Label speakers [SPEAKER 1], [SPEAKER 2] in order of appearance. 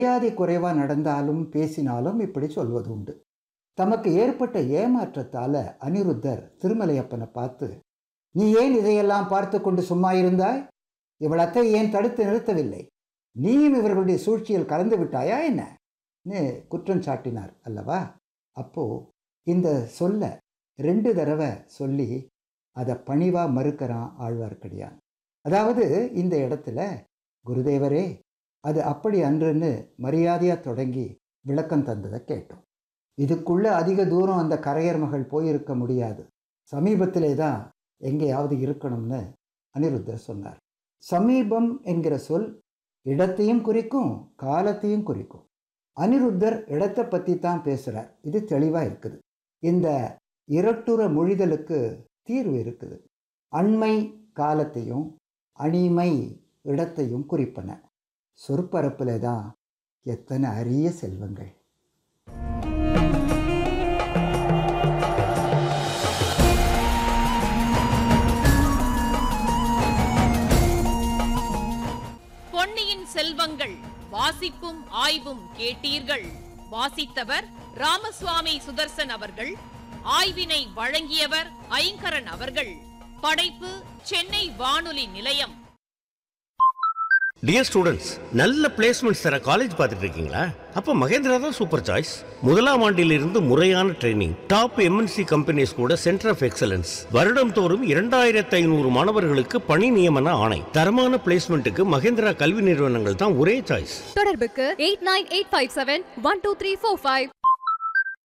[SPEAKER 1] மரியாதை குறைவா நடந்தாலும் பேசினாலும் இப்படி சொல்வது உண்டு தமக்கு ஏற்பட்ட ஏமாற்றத்தால அனிருத்தர் திருமலையப்பனை பார்த்து நீ ஏன் இதையெல்லாம் பார்த்து கொண்டு சும்மா இருந்தாய் இவள் அத்தை ஏன் தடுத்து நிறுத்தவில்லை நீயும் இவர்களுடைய சூழ்ச்சியில் கலந்து விட்டாயா என்ன குற்றம் சாட்டினார் அல்லவா அப்போ இந்த சொல்ல ரெண்டு தடவை சொல்லி அதை பணிவா மறுக்கிறான் ஆழ்வார்க்கடியான் அதாவது இந்த இடத்துல குருதேவரே அது அப்படி அன்றுன்னு மரியாதையா தொடங்கி விளக்கம் தந்ததை கேட்டோம் இதுக்குள்ள அதிக தூரம் அந்த கரையர் மகள் போயிருக்க முடியாது சமீபத்திலே தான் எங்கேயாவது இருக்கணும்னு அனிருத்தர் சொன்னார் சமீபம் என்கிற சொல் இடத்தையும் குறிக்கும் காலத்தையும் குறிக்கும் அனிருத்தர் இடத்தை பற்றி தான் பேசுகிறார் இது தெளிவாக இருக்குது இந்த இரட்டுற மொழிதலுக்கு தீர்வு இருக்குது அண்மை காலத்தையும் அணிமை இடத்தையும் குறிப்பன சொற்பரப்பில் தான் எத்தனை அரிய செல்வங்கள்
[SPEAKER 2] பொன்னியின் செல்வங்கள் வாசிப்பும் ஆய்வும் கேட்டீர்கள் வாசித்தவர் ராமசுவாமி சுதர்சன் அவர்கள் ஆய்வினை வழங்கியவர் ஐங்கரன் அவர்கள் படைப்பு சென்னை வானொலி நிலையம்
[SPEAKER 3] டியர் ஸ்டூடெண்ட்ஸ் நல்ல பிளேஸ்மெண்ட்ஸ் தர காலேஜ் பார்த்துட்டு இருக்கீங்களா அப்போ மகேந்திரா தான் சூப்பர் சாய்ஸ் முதலாம் ஆண்டிலிருந்து முறையான ட்ரைனிங் டாப் எம்என்சி கம்பெனிஸ் கூட சென்டர் ஆஃப் எக்ஸலன்ஸ் வருடம் தோறும் இரண்டாயிரத்து ஐநூறு மாணவர்களுக்கு பணி நியமன ஆணை தரமான பிளேஸ்மெண்ட்டுக்கு மகேந்திரா கல்வி நிறுவனங்கள் தான் ஒரே சாய்ஸ்
[SPEAKER 4] தொடர்புக்கு eight nine eight five seven one two three four five